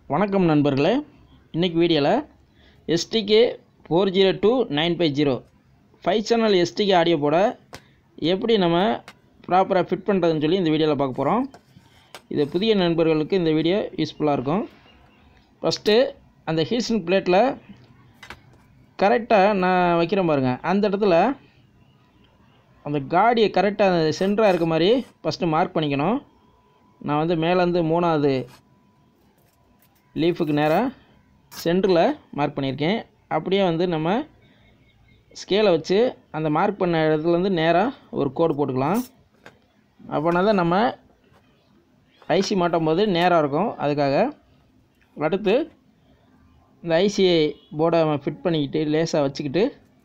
வணக்கம் நண்பர்களே இன்றைக்கி வீடியோவில் STK four zero two nine five zero five channel STK audio போட எப்படி நம்ம ப்ராப்பராக ஃபிட் பண்ணுறதுன்னு சொல்லி இந்த வீடியோவில் பார்க்க போகிறோம் இது புதிய நண்பர்களுக்கு இந்த வீடியோ யூஸ்ஃபுல்லாக இருக்கும் ஃபஸ்ட்டு அந்த ஹீசன் பிளேட்டில் கரெக்டாக நான் வைக்கிறேன் பாருங்கள் அந்த இடத்துல அந்த காடியை கரெக்டாக அந்த சென்டராக இருக்க மாதிரி ஃபஸ்ட்டு மார்க் பண்ணிக்கணும் நான் வந்து மேலேருந்து மூணாவது லீஃபுக்கு நேராக சென்டரில் மார்க் பண்ணியிருக்கேன் அப்படியே வந்து நம்ம ஸ்கேலை வச்சு அந்த மார்க் பண்ண இடத்துலேருந்து நேராக ஒரு கோடு போட்டுக்கலாம் அப்போனா தான் நம்ம ஐசி மாட்டும் போது நேராக இருக்கும் அதுக்காக அடுத்து இந்த ஐசிஐ போர்டை ஃபிட் பண்ணிக்கிட்டு லேசாக வச்சுக்கிட்டு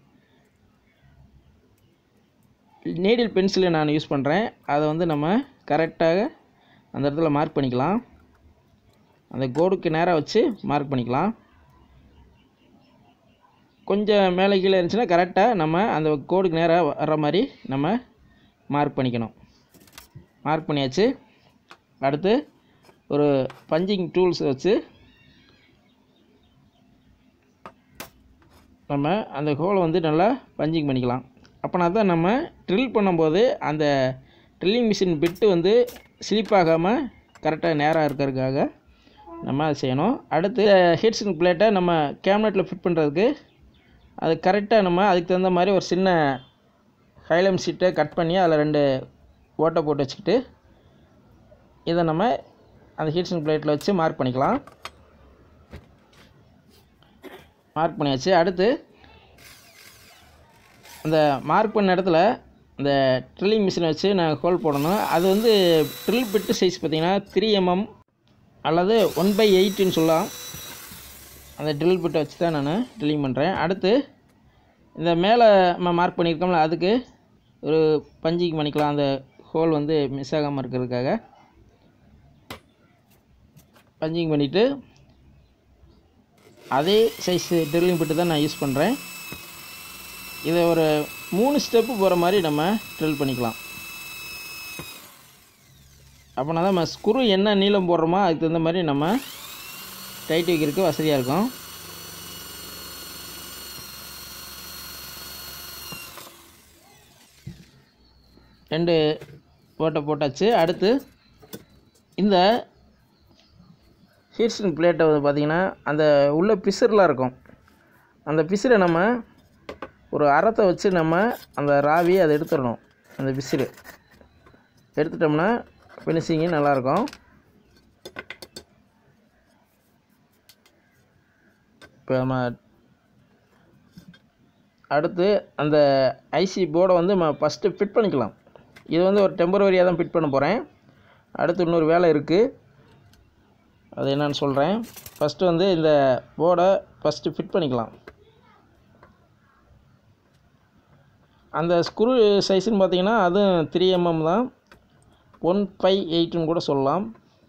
நீடில் பென்சிலை நான் யூஸ் பண்ணுறேன் அதை வந்து நம்ம கரெக்டாக அந்த இடத்துல மார்க் பண்ணிக்கலாம் அந்த கோடுக்கு நேராக வச்சு மார்க் பண்ணிக்கலாம் கொஞ்சம் மேலே கீழே இருந்துச்சுன்னா கரெக்டாக நம்ம அந்த கோடுக்கு நேராக வர்ற மாதிரி நம்ம மார்க் பண்ணிக்கணும் மார்க் பண்ணியாச்சு அடுத்து ஒரு பஞ்சிங் டூல்ஸ் வச்சு நம்ம அந்த ஹோலை வந்து நல்லா பஞ்சிங் பண்ணிக்கலாம் அப்போனா தான் நம்ம ட்ரில் பண்ணும்போது அந்த ட்ரில்லிங் மிஷின் பிட்டு வந்து ஸ்லிப் ஆகாமல் கரெக்டாக நேராக இருக்கிறதுக்காக நம்ம அதை செய்யணும் அடுத்து ஹீட்ஸிங் பிளேட்டை நம்ம கேபினெட்டில் ஃபிட் பண்ணுறதுக்கு அது கரெக்டாக நம்ம அதுக்கு தகுந்த மாதிரி ஒரு சின்ன ஹைலம் சீட்டை கட் பண்ணி அதில் ரெண்டு ஓட்டை போட்டு வச்சுக்கிட்டு இதை நம்ம அந்த ஹீட்ஸிங் பிளேட்டில் வச்சு மார்க் பண்ணிக்கலாம் மார்க் பண்ணியாச்சு அடுத்து அந்த மார்க் பண்ண இடத்துல இந்த ட்ரில்லிங் மிஷினை வச்சு நான் ஹோல் போடணும் அது வந்து ட்ரில் பிட்டு சைஸ் பார்த்திங்கன்னா த்ரீ எம்எம் அல்லது ஒன் பை எயிட்டுன்னு சொல்லலாம் அந்த ட்ரில் பிட்டை வச்சு தான் நான் ட்ரில்லிங் பண்ணுறேன் அடுத்து இந்த மேலே நம்ம மார்க் பண்ணியிருக்கோம்ல அதுக்கு ஒரு பஞ்சிங் பண்ணிக்கலாம் அந்த ஹோல் வந்து மிஸ் ஆகாமல் இருக்கிறதுக்காக பஞ்சிங் பண்ணிவிட்டு அதே சைஸ் ட்ரில்லிங் பிட்டு தான் நான் யூஸ் பண்ணுறேன் இதை ஒரு மூணு ஸ்டெப்பு போகிற மாதிரி நம்ம ட்ரில் பண்ணிக்கலாம் அப்போனா தான் நம்ம ஸ்க்ரூ என்ன நீளம் போடுறோமோ அதுக்கு தகுந்த மாதிரி நம்ம டைட் வைக்கிறதுக்கு வசதியாக இருக்கும் ரெண்டு ஓட்டை போட்டாச்சு அடுத்து இந்த ஹீட்ஸின் பிளேட்டை வந்து பார்த்திங்கன்னா அந்த உள்ள பிசர்லாம் இருக்கும் அந்த பிசிரை நம்ம ஒரு அறத்தை வச்சு நம்ம அந்த ராவி அதை எடுத்துடணும் அந்த பிசிறு எடுத்துட்டோம்னா ஃபினிஷிங்கு நல்லாயிருக்கும் இப்போ நம்ம அடுத்து அந்த ஐசி போர்டை வந்து நம்ம ஃபஸ்ட்டு ஃபிட் பண்ணிக்கலாம் இது வந்து ஒரு டெம்பரவரியாக தான் ஃபிட் பண்ண போகிறேன் அடுத்து இன்னொரு வேலை இருக்குது அது என்னன்னு சொல்கிறேன் ஃபஸ்ட்டு வந்து இந்த போர்டை ஃபஸ்ட்டு ஃபிட் பண்ணிக்கலாம் அந்த ஸ்க்ரூ சைஸுன்னு பார்த்தீங்கன்னா அதுவும் த்ரீ எம்எம் தான் ஒன் ஃபைவ் எயிட்டுன்னு கூட சொல்லலாம்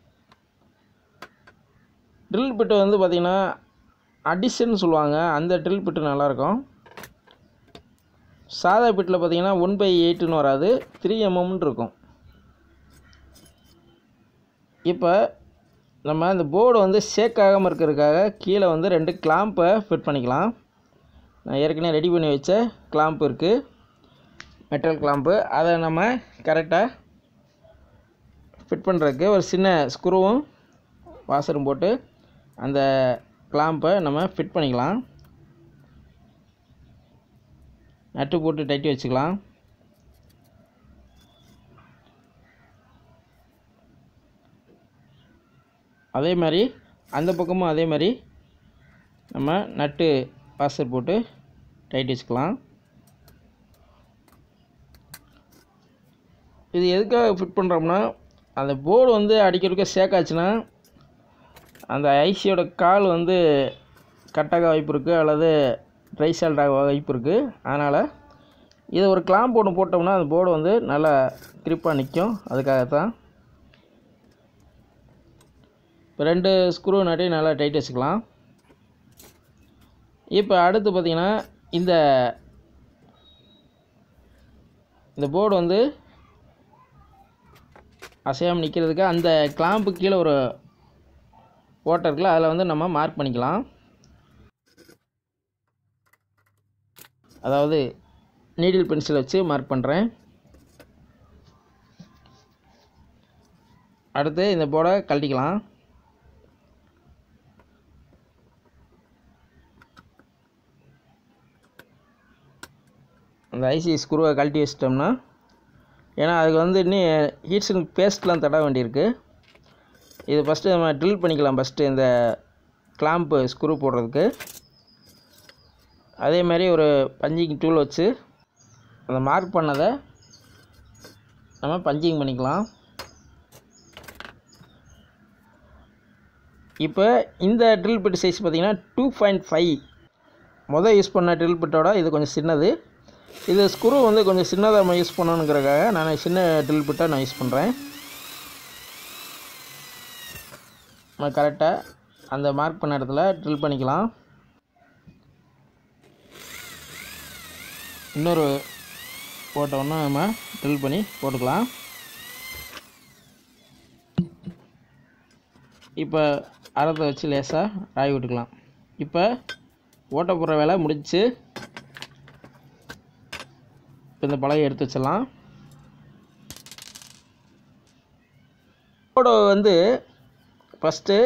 ட்ரில் பிட்டு வந்து பார்த்திங்கன்னா அடிஷன் சொல்லுவாங்க அந்த ட்ரில் பிட்டு நல்லாயிருக்கும் சாதா பிட்டில் பார்த்தீங்கன்னா ஒன் பை எயிட்டுன்னு வராது த்ரீ எம்எம்னு இருக்கும் இப்போ நம்ம இந்த போர்டு வந்து ஷேக் ஆகாமல் இருக்கிறதுக்காக கீழே வந்து ரெண்டு கிளாம்பை ஃபிட் பண்ணிக்கலாம் நான் ஏற்கனவே ரெடி பண்ணி வச்ச கிளாம்ப் இருக்குது மெட்டல் கிளாம்பு அதை நம்ம கரெக்டாக ஃபிட் பண்ணுறதுக்கு ஒரு சின்ன ஸ்க்ரூவும் வாசரும் போட்டு அந்த கிளாம்பை நம்ம ஃபிட் பண்ணிக்கலாம் நட்டு போட்டு டைட்டி வச்சுக்கலாம் அதே மாதிரி அந்த பக்கமும் அதே மாதிரி நம்ம நட்டு வாசர் போட்டு டைட் வச்சுக்கலாம் இது எதுக்காக ஃபிட் பண்ணுறோம்னா அந்த போர்டு வந்து அடிக்கடிக்க சேக்காச்சுன்னா அந்த ஐசியோட கால் வந்து கட்டாக வாய்ப்பு இருக்குது அல்லது ட்ரை சால்டாக வாய்ப்பு இருக்குது அதனால் இதை ஒரு கிளாம்ப் ஒன்று போட்டோம்னா அந்த போர்டு வந்து நல்லா கிரிப்பாக நிற்கும் அதுக்காகத்தான் இப்போ ரெண்டு ஸ்க்ரூ நாட்டி நல்லா டைட் வச்சுக்கலாம் இப்போ அடுத்து பார்த்திங்கன்னா இந்த இந்த போர்டு வந்து அசையாமல் நிற்கிறதுக்கு அந்த கிளாம்பு கீழே ஒரு ஓட்டை இருக்குல்ல அதில் வந்து நம்ம மார்க் பண்ணிக்கலாம் அதாவது நீடில் பென்சில் வச்சு மார்க் பண்ணுறேன் அடுத்து இந்த போர்டை கழட்டிக்கலாம் அந்த ஐசி ஸ்க்ரூவை கழட்டி வச்சிட்டோம்னா ஏன்னா அதுக்கு வந்து இன்னும் ஹீட்ஸிங் பேஸ்ட்லாம் தட வேண்டியிருக்கு இது ஃபஸ்ட்டு நம்ம ட்ரில் பண்ணிக்கலாம் ஃபஸ்ட்டு இந்த கிளாம்பு ஸ்க்ரூ போடுறதுக்கு அதே மாதிரி ஒரு பஞ்சிங் டூல் வச்சு அந்த மார்க் பண்ணதை நம்ம பஞ்சிங் பண்ணிக்கலாம் இப்போ இந்த ட்ரில் பிட் சைஸ் பார்த்திங்கன்னா டூ பாயிண்ட் ஃபைவ் மொதல் யூஸ் பண்ண ட்ரில் பிட்டோட இது கொஞ்சம் சின்னது இது ஸ்க்ரூ வந்து கொஞ்சம் சின்னதாக நம்ம யூஸ் பண்ணணுங்கிறக்காக நான் சின்ன ட்ரில் பிட்டாக நான் யூஸ் பண்ணுறேன் நம்ம கரெக்டாக அந்த மார்க் பண்ண இடத்துல ட்ரில் பண்ணிக்கலாம் இன்னொரு போட்ட ஒன்று நம்ம ட்ரில் பண்ணி போட்டுக்கலாம் இப்போ அறத்தை வச்சு லேசாக ராய் விட்டுக்கலாம் இப்போ ஓட்ட போடுற வேலை முடிச்சு இப்போ இந்த பலகை எடுத்து வச்சிடலாம் போட வந்து ஃபஸ்ட்டு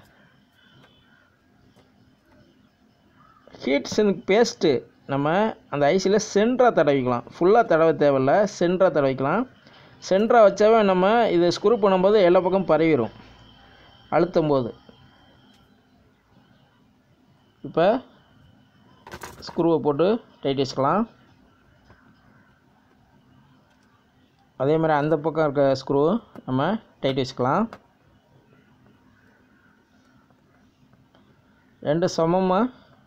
ஹீட் சிங்க் பேஸ்ட்டு நம்ம அந்த ஐசியில் சென்டராக தடவிக்கலாம் ஃபுல்லாக தடவ தேவையில்ல சென்டராக தடவிக்கலாம் சென்டராக வச்சாவே நம்ம இது ஸ்க்ரூ பண்ணும்போது எல்லா பக்கம் பரவிடும் அழுத்தும் போது இப்போ ஸ்க்ரூவை போட்டு டைட் வச்சுக்கலாம் அதே மாதிரி அந்த பக்கம் இருக்க ஸ்க்ரூ நம்ம டைட் வச்சுக்கலாம் ரெண்டு சமமாக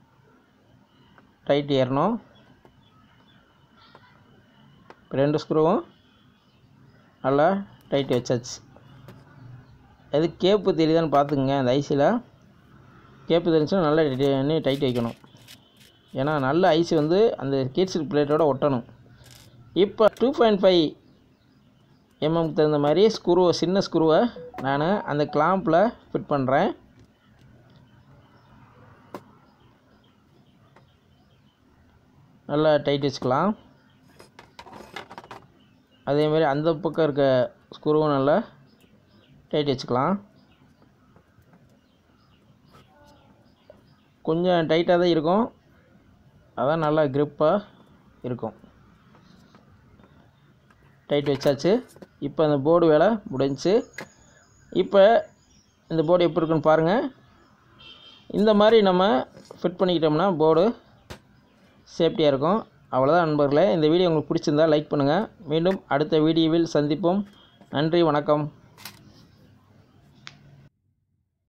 டைட் ஏறணும் இப்போ ரெண்டு ஸ்க்ரூவும் நல்லா டைட் வச்சாச்சு எது கேப்பு தெரியுதான்னு பார்த்துக்குங்க அந்த ஐசியில் கேப்பு தெரிஞ்சுன்னா நல்லா டைட் டைட் வைக்கணும் ஏன்னா நல்ல ஐசி வந்து அந்த கீட்ஸில் பிளேட்டோட ஒட்டணும் இப்போ டூ பாயிண்ட் ஃபைவ் எம்எம்க்கு தகுந்த மாதிரி ஸ்க்ரூவை சின்ன ஸ்க்ரூவை நான் அந்த கிளாம்பில் ஃபிட் பண்ணுறேன் நல்லா டைட் வச்சுக்கலாம் அதே மாதிரி அந்த பக்கம் இருக்க ஸ்க்ரூவும் நல்லா டைட் வச்சுக்கலாம் கொஞ்சம் டைட்டாக தான் இருக்கும் அதான் நல்லா க்ரிப்பாக இருக்கும் டைட் வச்சாச்சு இப்போ அந்த போர்டு வேலை முடிஞ்சுச்சு இப்போ இந்த போர்டு எப்படி இருக்குன்னு பாருங்கள் இந்த மாதிரி நம்ம ஃபிட் பண்ணிக்கிட்டோம்னா போர்டு சேஃப்டியாக இருக்கும் அவ்வளோதான் நண்பர்களே இந்த வீடியோ உங்களுக்கு பிடிச்சிருந்தா லைக் பண்ணுங்கள் மீண்டும் அடுத்த வீடியோவில் சந்திப்போம் நன்றி வணக்கம்